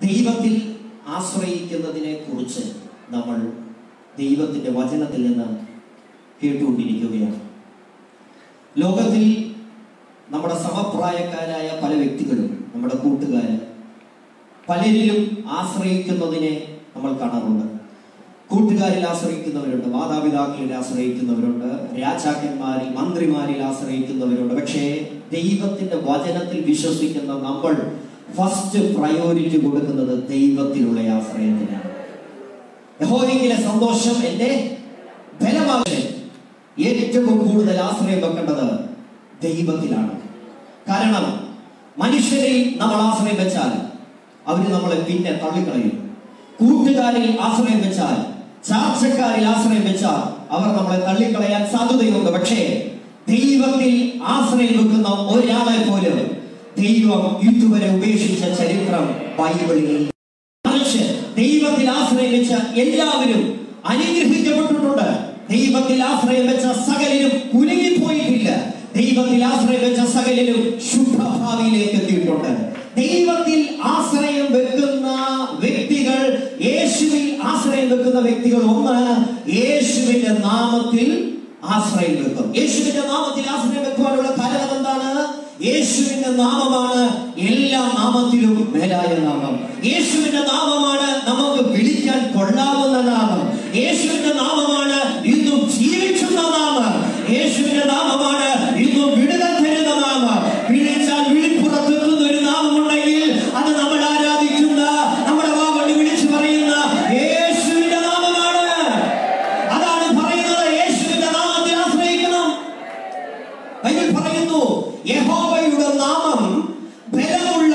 ദൈവത്തിൽ ആശ്രയിക്കുന്നതിനെ കുറിച്ച് നമ്മൾ ദൈവത്തിന്റെ വചനത്തിൽ നിന്ന് കേട്ടുകൊണ്ടിരിക്കുകയാണ് ലോകത്തിൽ നമ്മുടെ സമപ്രായക്കാരായ പല വ്യക്തികളും നമ്മുടെ കൂട്ടുകാര് പലരിലും ആശ്രയിക്കുന്നതിനെ നമ്മൾ കാണാറുണ്ട് കൂട്ടുകാരിൽ ആശ്രയിക്കുന്നവരുണ്ട് മാതാപിതാക്കളിൽ ആശ്രയിക്കുന്നവരുണ്ട് രാജാക്കന്മാരിൽ മന്ത്രിമാരിൽ ആശ്രയിക്കുന്നവരുണ്ട് പക്ഷേ ദൈവത്തിന്റെ വചനത്തിൽ വിശ്വസിക്കുന്ന നമ്മൾ ഫസ്റ്റ് പ്രയോറിറ്റി കൊടുക്കുന്നത് ദൈവത്തിലുള്ള ആശ്രയത്തിനാണ് യഹോവയെങ്കിലെ സന്തോഷം എന്റെ ബലമാകെ ഏറ്റവും കൂടുതൽ ആശ്രയം വെക്കേണ്ടത് ദൈവത്തിലാണ് കാരണം മനുഷ്യരിൽ നമ്മൾ ആശ്രയം വെച്ചാൽ അവർ നമ്മളെ പിന്നെ തള്ളിക്കളയും കൂട്ടുകാരിൽ ആശ്രയം വെച്ചാൽ ചാർച്ചക്കാരിൽ ആശ്രയം വെച്ചാൽ അവർ നമ്മളെ തള്ളിക്കളയാൻ സാധ്യതയുണ്ട് പക്ഷേ ദൈവത്തിൽ ആശ്രയം വെക്കുന്ന ഒരാളെ പോലും ദൈവം ഇതുവരെ ഉപേക്ഷിച്ച ചരിത്രം ബൈബിളിൽ മറിച്ച് ദൈവത്തിൽ ആശ്രയം വെച്ച എല്ലാവരും അനുഗ്രഹിക്കപ്പെട്ടിട്ടുണ്ട് ദൈവത്തിൽ ആശ്രയം വെച്ച സകലരും കുലുങ്ങിപ്പോയിട്ടില്ല ദൈവത്തിൽ ആശ്രയം വെച്ച സകലരും ശുഭഭാവിയിലേക്ക് എത്തിയിട്ടുണ്ട് ദൈവത്തിൽ ആശ്രയം വെക്കുന്ന വ്യക്തികൾ യേശുവിൽ ആശ്രയം വെക്കുന്ന വ്യക്തികൾ ഒന്ന് യേശുവിന്റെ നാമത്തിൽ ആശ്രയം വെക്കും യേശുവിന്റെ നാമത്തിൽ ആശ്രയം വെക്കുവാനുള്ള കാരണം എന്താണ് യേശുവിന്റെ നാമമാണ് എല്ലാ നാമത്തിലും മേലായ നാമം യേശുവിന്റെ നാമമാണ് നമുക്ക് വിളിക്കാൻ കൊള്ളാവുന്ന നാമം യേശുവിന്റെ നാമമാണ് ഇന്നും ജീവിക്കുന്ന നാമം യേശുവിന്റെ നാമമാണ് ഇന്നും വിടുതൽ തരുന്ന നാമം വിളിച്ചാൽ വിളിപ്പുറത്തെത്തുന്ന ഒരു നാമമുണ്ടെങ്കിൽ അത് നമ്മൾ ആരാധിക്കുന്ന നമ്മുടെ വാവണ്ടി വിളിച്ചു പറയുന്ന യേശുവിന്റെ നാമമാണ് അതാണ് പറയുന്നത് യേശുവിന്റെ നാമത്തിൽ ആശ്രയിക്കണം ബൈബിൾ പറയുന്നു യഹോവയുടെ നാമം ബലമുള്ള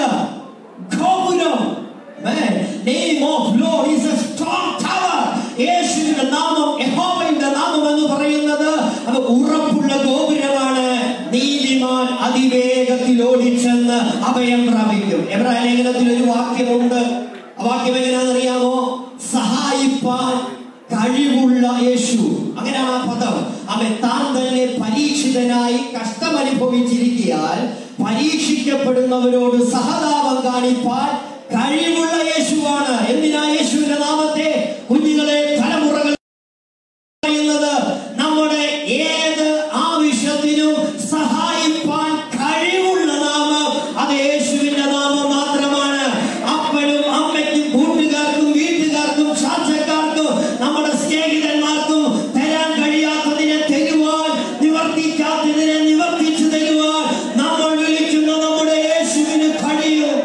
ഗോപുരം Man, name of Lord is a strong tower. യേശുവിന്റെ നാമം യഹോവയുടെ നാമം എന്ന് പറയുന്നത് അത് ഉറപ്പുള്ള ഗോപുരമാണ് നീതിമാൻ അതിവേഗത്തിൽ ഓടിച്ചെന്ന് അഭയം പ്രാപിക്കും എബ്രായ ലേഖനത്തിൽ ഒരു വാക്യമുണ്ട് ആ വാക്യം എങ്ങനെയാണെന്നറിയാമോ സഹായിപ്പാൻ കഴിവുള്ള യേശു അങ്ങനെയാണ് ആ പദം അവൻ താൻ തന്നെ പരീക്ഷിതനായി കഷ്ടമനുഭവിച്ചിരിക്കാൻ പരീക്ഷിക്കപ്പെടുന്നവരോട് സഹതാപം കാണിപ്പാൻ കഴിവുള്ള യേശുവാണ് എന്തിനാ യേശുവിന്റെ നാമത്തെ കുഞ്ഞുങ്ങളെ തലമുറകൾ പറയുന്നത് നമ്മുടെ ഏത് ആവശ്യത്തിനും സഹായിപ്പാൻ കഴിവുള്ള നാമം അത് യേശുവിന്റെ നാമം മാത്രമാണ് അപ്പനും അമ്മയ്ക്കും കൂട്ടുകാർക്കും വീട്ടുകാർക്കും ചാച്ചക്കാർക്കും നമ്മുടെ സ്നേഹിതന്മാർക്കും തരാൻ കഴിയാത്തതിനെ തരുവാൻ നിവർത്തിക്കാത്തതിനെ നിവർത്തിച്ചു തരുവാൻ നമ്മൾ വിളിക്കുന്ന നമ്മുടെ യേശുവിന് കഴിയും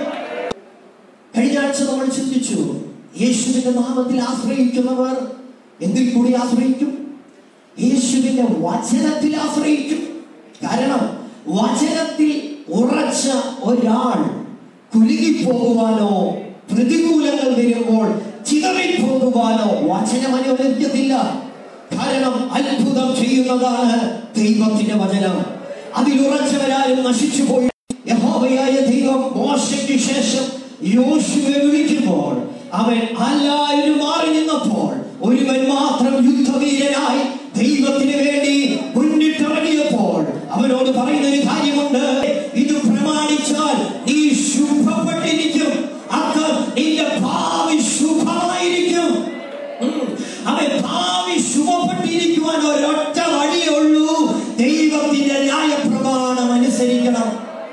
കഴിഞ്ഞ ആഴ്ച നമ്മൾ ചിന്തിച്ചു യേശുവിന്റെ നാമത്തിൽ ആശ്രയിക്കുന്നവർ എന്തിൽ കൂടി ആശ്രയിക്കും യേശുവിന്റെ വചനത്തിൽ ആശ്രയിക്കും കാരണം വചനത്തിൽ ഉറച്ച ഒരാൾ കുലുങ്ങിപ്പോകുവാനോ പ്രതികൂലങ്ങൾ വരുമ്പോൾ ചിതറിപ്പോകുവാനോ വചനം അനുവദിക്കത്തില്ല കാരണം അത്ഭുതം ചെയ്യുന്നതാണ് ദൈവത്തിന്റെ വചനം അതിലുറച്ചവരാരും നശിച്ചു പോയി യഹോവയായ ദൈവം മോശയ്ക്ക് ശേഷം യോശുവെ വിളിക്കുമ്പോൾ അവൻ എല്ലാവരും മാറി നിന്നപ്പോൾ ഒരുവൻ മാത്രം യുദ്ധവീരനായി ദൈവത്തിന് വേണ്ടി മുന്നിട്ടിറങ്ങിയപ്പോൾ അവനോട് പറയുന്ന ഒരു കാര്യമുണ്ട് ഇത് പ്രമാണിച്ചാൽ നീ ശുഭപ്പെട്ടിരിക്കും അത് നിന്റെ ഭാവി ശുഭമായിരിക്കും ഉം. അവൻ ഭാവി ശുഭപ്പെട്ടിരിക്കുവാൻ ഒരൊറ്റ വഴിയേ ഉള്ളൂ ദൈവത്തിന്റെ ന്യായപ്രമാണം അനുസരിക്കണം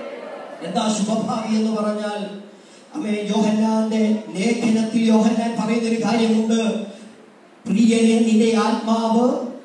എന്താ ശുഭഭാവി എന്ന് പറഞ്ഞാൽ അമ്മേ യോഹന്നാന്റെ ലേഖനത്തിൽ യോഹന്നാൻ പറയുന്ന ഒരു കാര്യമുണ്ട് പ്രിയനെ നിന്റെ ആത്മാവ്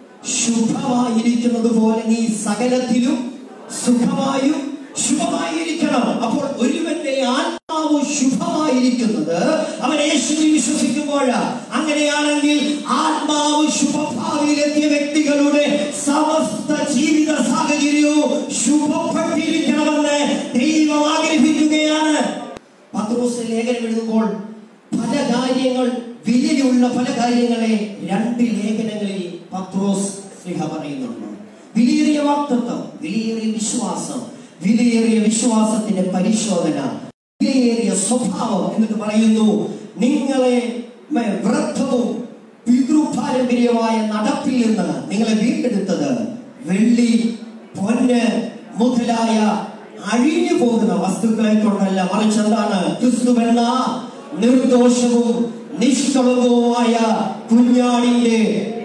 ശുഭമായിരിക്കുന്നത് പോലെ നീ സകലത്തിലും സുഖമായും ശുഭമായിരിക്കണം അപ്പോൾ ഒരുവന്റെ ആത്മാവ് ശുഭമായിരിക്കുന്നത് അവൻ യേശുവിൽ വിശ്വസിക്കുമ്പോഴാ അങ്ങനെയാണെങ്കിൽ ആത്മാവ് ശുഭഭാവിയിലെത്തിയ വ്യക്തികളുടെ സമസ്ത ജീവിത സാഹചര്യവും ശുഭപ്പെട്ടിരിക്കണമെന്ന് ദൈവം ആഗ്രഹിക്കുകയാണ് പത്രോസ് ലേഖനം എഴുതുമ്പോൾ പല കാര്യങ്ങൾ വിലയുള്ള പല കാര്യങ്ങളെ രണ്ട് ലേഖനങ്ങളിൽ പത്രോസ് സ്ലിഹ പറയുന്നുണ്ട് വിലയേറിയ വാക്തത്വം വിലയേറിയ വിശ്വാസം വിലയേറിയ വിശ്വാസത്തിന്റെ പരിശോധന വിലയേറിയ സ്വഭാവം എന്നിട്ട് പറയുന്നു നിങ്ങളെ മ- വൃദ്ധവും പിതൃപാരമ്പര്യമായ നടപ്പിൽ നിന്ന് നിങ്ങളെ വീണ്ടെടുത്തത് വെള്ളി പൊന്ന് മുതലായ അഴിഞ്ഞു പോകുന്ന വസ്തുക്കളെ കൊണ്ടല്ല മറിച്ച് എന്താണ് ക്രിസ്തു എന്ന നിർദോഷവും നിഷ്കളങ്കവുമായ കുഞ്ഞാടിന്റെ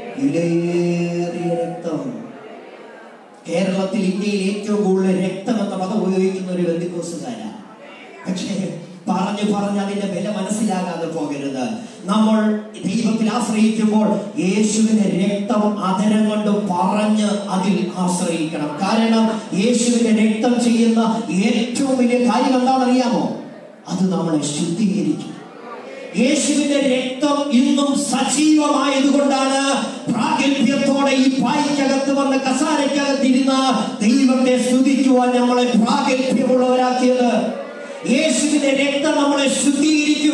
വിലയേറിയ രക്തം കേരളത്തിൽ ഇന്ത്യയിൽ ഏറ്റവും കൂടുതൽ രക്തം എന്ന പദം ഉപയോഗിക്കുന്ന ഒരു ബന്ധുക്കോസുകാരാണ് പക്ഷേ പറഞ്ഞു പറഞ്ഞ് അതിന്റെ വില മനസ്സിലാകാതെ പോകരുത് നമ്മൾ ദൈവത്തിൽ ആശ്രയിക്കുമ്പോൾ യേശുവിന്റെ രക്തം അതരം കൊണ്ട് പറഞ്ഞ് അതിൽ ആശ്രയിക്കണം കാരണം യേശുവിന്റെ രക്തം ചെയ്യുന്ന ഏറ്റവും വലിയ കാര്യം എന്താണെന്നറിയാമോ അത് നമ്മളെ ശുദ്ധീകരിക്കും യേശുവിന്റെ രക്തം ഇന്നും സജീവമായതുകൊണ്ടാണ് പ്രാഗൽഭ്യത്തോടെ ഈ പായ്ക്കകത്ത് വന്ന് കസാരയ്ക്കകത്തിരുന്ന ദൈവത്തെ സ്തുതിക്കുവാൻ നമ്മളെ പ്രാഗൽഭ്യമുള്ളവരാക്കിയത് യേശുവിന്റെ രക്തം നമ്മളെ ശുദ്ധീകരിക്കും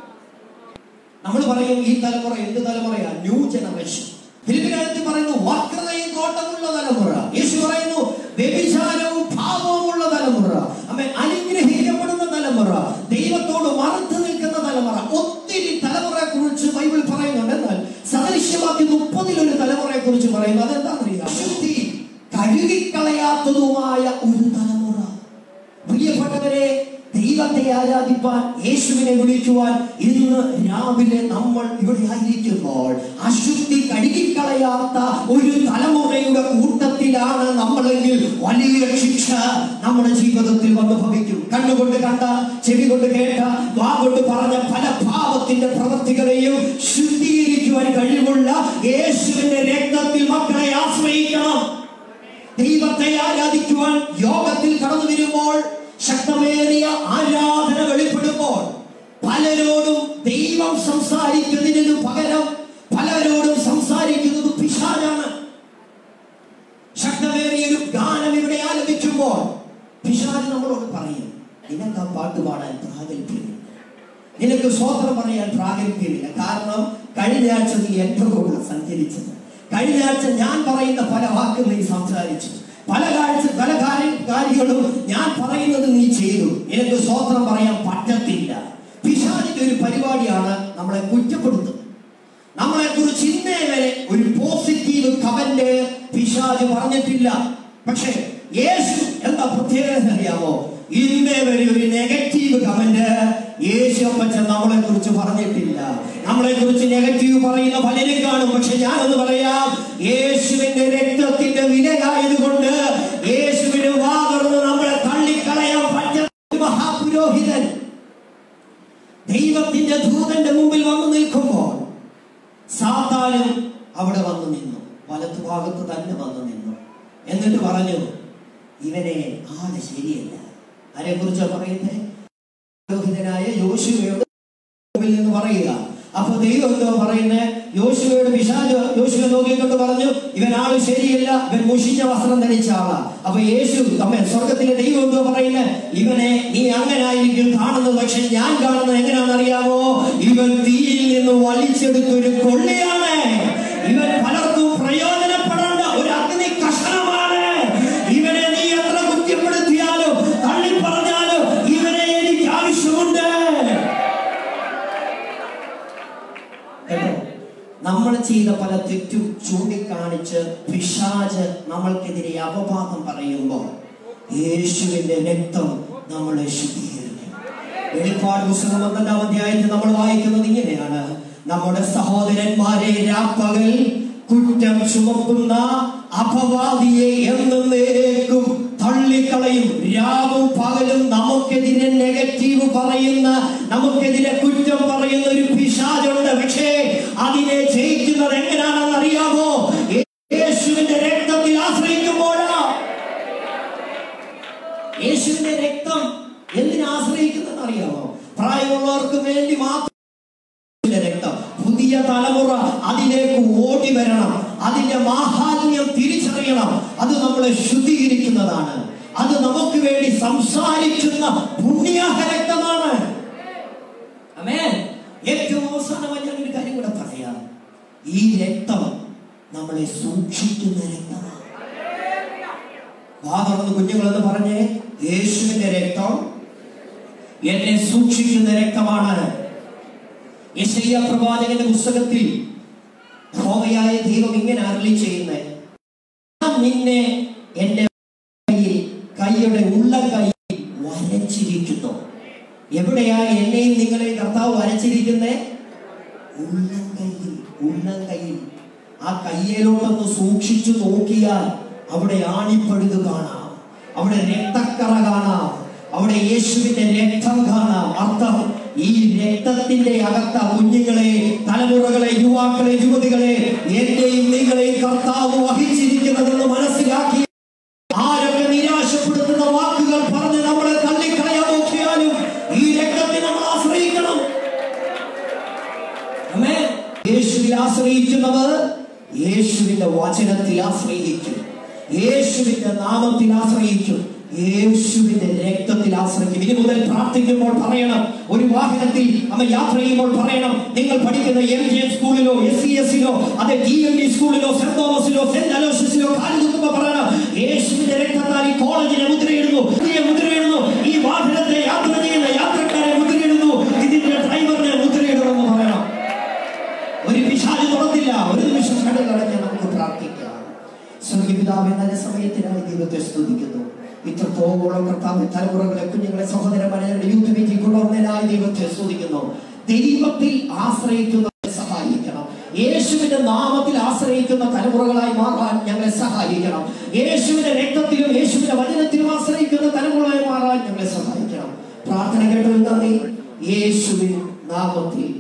നമ്മൾ പറയും ഈ തലമുറ എന്ത് തലമുറയാ ന്യൂ ജനറേഷൻ ഫിലിപ്പിനകത്ത് പറയുന്നു വക്രതയും കോട്ടമുള്ള തലമുറ യേശു പറയുന്നു വ്യഭിചാരവും ഭാവവുമുള്ള തലമുറ അമ്മ അനുഗ്രഹിക്കപ്പെടുന്ന തലമുറ ദൈവത്തോട് മറുത്തു നിൽക്കുന്ന തലമുറ ഒത്തിരി തലമുറയെ കുറിച്ച് ബൈബിൾ പറയുന്നുണ്ട് എന്നാൽ സദൃശ്യമാക്കി മുപ്പതിലൊരു തലമുറയെ കുറിച്ച് പറയുന്നു അതെന്താണെന്നറിയാം അശുദ്ധി കഴുകിക്കളയാത്തതുമായ ഒരു തലമുറ പ്രിയപ്പെട്ടവരെ ദൈവത്തെ ആരാധിപ്പാൻ യേശുവിനെ വിളിക്കുവാൻ ഇന്ന് രാവിലെ നമ്മൾ ഇവിടെ ആയിരിക്കുമ്പോൾ അശുദ്ധി കഴുകിക്കളയാത്ത ഒരു തലമുറയുടെ കൂട്ടത്തിലാണ് നമ്മളെങ്കിൽ വലിയ ശിക്ഷ നമ്മുടെ ജീവിതത്തിൽ വന്ന് ഭവിക്കും കണ്ണുകൊണ്ട് കണ്ട ചെവി കൊണ്ട് കേട്ട വാ കൊണ്ട് പറഞ്ഞ പല പാപത്തിന്റെ പ്രവൃത്തികളെയും ശുദ്ധീകരിക്കുവാൻ കഴിവുള്ള യേശുവിന്റെ രക്തത്തിൽ മക്കളെ ആശ്രയിക്കണം ദൈവത്തെ ആരാധിക്കുവാൻ യോഗത്തിൽ കടന്നു വരുമ്പോൾ ശക്തമേറിയ ആരാധന വെളിപ്പെടുമ്പോൾ പലരോടും ദൈവം സംസാരിക്കുന്നതിനു പകരം പലരോടും സംസാരിക്കുന്നത് പിശാനാണ് ശക്തമേറിയ ഒരു ഗാനം ഇവിടെ ആലപിക്കുമ്പോൾ പിശാജ് നമ്മളോട് പറയും നിനക്ക് ആ പാട്ട് പാടാൻ പ്രാഗൽഭ്യമില്ല നിനക്ക് സ്വോത്രം പറയാൻ പ്രാഗൽഭ്യമില്ല കാരണം കഴിഞ്ഞ ആഴ്ച നീ എന്റെ കൂടെ സഞ്ചരിച്ചത് കഴിഞ്ഞ ആഴ്ച ഞാൻ പറയുന്ന പല വാക്കും നീ സംസാരിച്ചു പല കാഴ്ച പല കാര്യ- കാര്യങ്ങളും ഞാൻ പറയുന്നത് നീ ചെയ്തു നിനക്ക് സ്വോത്രം പറയാൻ പറ്റത്തില്ല പിശാചിന്റെ ഒരു പരിപാടിയാണ് നമ്മളെ കുറ്റപ്പെടുത്തുന്നത് നമ്മളെ കുറിച്ച് ഇന്നേ വരെ ഒരു പോസിറ്റീവ് കമന്റ് പിശാജ് പറഞ്ഞിട്ടില്ല പക്ഷേ യേശു എന്താ പ്രത്യേകത അറിയാമോ ഇന്നേ വരെ ഒരു നെഗറ്റീവ് കമന്റ് യേശു അപ്പച്ചൻ നമ്മളെ കുറിച്ച് പറഞ്ഞിട്ടില്ല നമ്മളെ കുറിച്ച് നെഗറ്റീവ് പറയുന്ന പലരും കാണും പക്ഷെ ഞാനൊന്ന് പറയാം യേശുവിന്റെ രക്തത്തിന്റെ വിലയായതുകൊണ്ട് യേശുവിന് വാതുറന്ന് നമ്മളെ തള്ളിക്കളയാൻ പറ്റുന്ന മഹാപുരോഹിതൻ ദൈവത്തിന്റെ ദൂതന്റെ മുമ്പിൽ വന്നു നിൽക്കുമ്പോൾ സാത്താനും അവിടെ വന്നു നിന്നു വലത്തുഭാഗത്ത് തന്നെ വന്നു നിന്നു എന്നിട്ട് പറഞ്ഞു ഇവനെ ആള് ശരിയല്ല ആരെ കുറിച്ചാ പറയുന്നത് പുരോഹിതനായ യോശുവയോട് മുമ്പിൽ നിന്ന് പറയുക അപ്പൊ ദൈവം എന്തോ പറയുന്നത് യോശുവയോട് പിശാജ് യോശുവ നോക്കിക്കൊണ്ട് പറഞ്ഞു ഇവൻ ആള് ശരിയല്ല ഇവൻ മുഷിച്ച വസ്ത്രം ധരിച്ച ആളാ അപ്പൊ യേശു അമ്മ സ്വർഗത്തിലെ ദൈവം എന്തോ പറയുന്നത് ഇവനെ നീ അങ്ങനായിരിക്കും കാണുന്നത് പക്ഷെ ഞാൻ കാണുന്നത് എങ്ങനെയാണെന്ന് അറിയാമോ ഇവൻ തീയിൽ നിന്ന് വലിച്ചെടുത്തൊരു കൊള്ളിയാണ് ഇവൻ പലർക്കും പ്രയോജനപ്പെടേണ്ട ഒരു അഗ്നി കഷണമാണ് ഇവനെ നീ എത്ര കുറ്റപ്പെടുത്തിയാലും തള്ളി പറഞ്ഞാലും ഇവനെ എനിക്ക് ആവശ്യമുണ്ട് കേട്ടോ? നമ്മൾ ചെയ്ത പല തെറ്റും ചൂണ്ടിക്കാണിച്ച് പിശാജ് നമ്മൾക്കെതിരെ അപവാദം പറയുമ്പോൾ യേശുവിന്റെ രക്തം നമ്മളെ ശുദ്ധീകരിക്കും വെളിപ്പാട് പുസ്തകം പന്ത്രണ്ടാം അധ്യായത്തിൽ നമ്മൾ വായിക്കുന്നത് ഇങ്ങനെയാണ് നമ്മുടെ സഹോദരന്മാരെ രാപ്പകൽ കുറ്റം ചുമക്കുന്ന അപവാദിയെ എന്നേക്കും തള്ളിക്കളയും രാവും പകലും നമുക്കെതിരെ നെഗറ്റീവ് പറയുന്ന നമുക്കെതിരെ കുറ്റം പറയുന്ന ഒരു പിശാചുണ്ട് പക്ഷേ അതിനെ ജയിക്കുന്നത് എങ്ങനെയാണെന്ന് അറിയാമോ യേശുവിന്റെ രക്തത്തിൽ ആശ്രയിക്കുമ്പോഴാ യേശുവിന്റെ രക്തം എന്തിനെ ആശ്രയിക്കുന്നതെന്ന് അറിയാമോ പ്രായമുള്ളവർക്ക് വേണ്ടി മാത്രം യേശുവിന്റെ രക്തം പുതിയ തലമുറ അതിലേക്ക് ഓടി വരണം അതിന്റെ മാഹാത്മ്യം തിരിച്ചറിയണം അത് നമ്മളെ ശുദ്ധീകരിക്കുന്നതാണ് അത് നമുക്ക് വേണ്ടി സംസാരിക്കുന്ന പുണ്യാഹ രക്തമാണ് ആമേൻ. ഏറ്റവും അവസാനമായി ഞാൻ ഒരു കാര്യം കൂടെ പറയാം ഈ രക്തം നമ്മളെ സൂക്ഷിക്കുന്ന രക്തമാണ് വാ തുറന്ന് കുഞ്ഞുങ്ങളെന്ന് പറഞ്ഞേ യേശുവിന്റെ രക്തം എന്നെ സൂക്ഷിക്കുന്ന രക്തമാണ് യെശയ്യ പ്രവാചകന്റെ പുസ്തകത്തിൽ ഹോമയായ ദൈവം ഇങ്ങനെ അരളി ചെയ്യുന്നത് ഞാൻ നിന്നെ എന്റെ കയ്യിൽ കൈയുടെ ഉള്ള കൈ വരച്ചിരിക്കുന്നു എവിടെയാ എന്നെയും നിങ്ങളെയും കർത്താവ് വരച്ചിരിക്കുന്നേ ഉള്ളം കയ്യിൽ ഉള്ളം കയ്യിൽ ആ കയ്യിലോട്ടൊന്ന് സൂക്ഷിച്ചു നോക്കിയാൽ അവിടെ ആണിപ്പഴുത് കാണാം അവിടെ രക്തക്കറ കാണാം അവിടെ യേശുവിന്റെ രക്തം കാണാം അർത്ഥം ഈ രക്തത്തിന്റെ അകത്ത കുഞ്ഞുങ്ങളെ തലമുറകളെ യുവാക്കളെ യുവതികളെ എന്റെയും നിങ്ങളെയും കർത്താവ് വഹിച്ചിരിക്കുന്നതെന്ന് മനസ്സിലാക്കി ആരൊക്കെ നിരാശപ്പെടുത്തുന്ന വാക്കുകൾ പറഞ്ഞ് നമ്മളെ തള്ളിക്കളയാൻ നോക്കിയാലും ഈ രക്തത്തെ നമ്മൾ ആശ്രയിക്കണം ആമേൻ. യേശുവിൽ ആശ്രയിക്കുന്നവർ യേശുവിന്റെ വചനത്തിൽ ആശ്രയിക്കും യേശുവിന്റെ നാമത്തിൽ ആശ്രയിക്കും യേശുവിന്റെ രക്തത്തിൽ ആശ്രയിക്കും ഇനി മുതൽ പ്രാർത്ഥിക്കുമ്പോൾ പറയണം ഒരു വാഹനത്തിൽ അവൻ യാത്ര ചെയ്യുമ്പോൾ പറയണം നിങ്ങൾ പഠിക്കുന്ന എം ജി എം സ്കൂളിലോ എസ് സി എസിലോ അതെ ടി എം ഡി സ്കൂളിലോ സെന്റ് തോമസിലോ സെന്റ് അലോഷ്യസിലോ കാലുകുത്തുമ്പോ പറയണം യേശുവിന്റെ രക്തത്താൽ ഈ കോളേജിനെ മുദ്രയിടുന്നു ഇതിനെ മുദ്രയിടുന്നു ഈ വാഹനത്തെ യാത്ര ചെയ്യുന്ന യാത്രക്കാരെ മുദ്രയിടുന്നു ഇതിന്റെ ഡ്രൈവറിനെ മുദ്രയിടണമെന്ന് പറയണം ഒരു പിശാച് തുറന്നില്ല ഒരു നിമിഷം കടലടഞ്ഞ് നമുക്ക് പ്രാർത്ഥിക്കാം സ്വർഗപിതാവ് നല്ല സമയത്തിനായി ദൈവത്തെ സ്തുതിക്കുന്നു ഇത്രത്തോളം കർത്താവ് തലമുറകളെ കുഞ്ഞുങ്ങളെ സഹോദരന്മാരെ യൂത്ത് മീറ്റിംഗ് കൊണ്ടുവന്നതിനായി ദൈവത്തെ സ്തുതിക്കുന്നു ദൈവത്തിൽ ആശ്രയിക്കുന്നവരെ സഹായിക്കണം യേശുവിന്റെ നാമത്തിൽ ആശ്രയിക്കുന്ന തലമുറകളായി മാറാൻ ഞങ്ങളെ സഹായിക്കണം യേശുവിന്റെ രക്തത്തിലും യേശുവിന്റെ വചനത്തിലും ആശ്രയിക്കുന്ന തലമുറകളായി മാറാൻ ഞങ്ങളെ സഹായിക്കണം പ്രാർത്ഥന കേട്ടത് നന്ദി യേശുവിൻ നാമത്തിൽ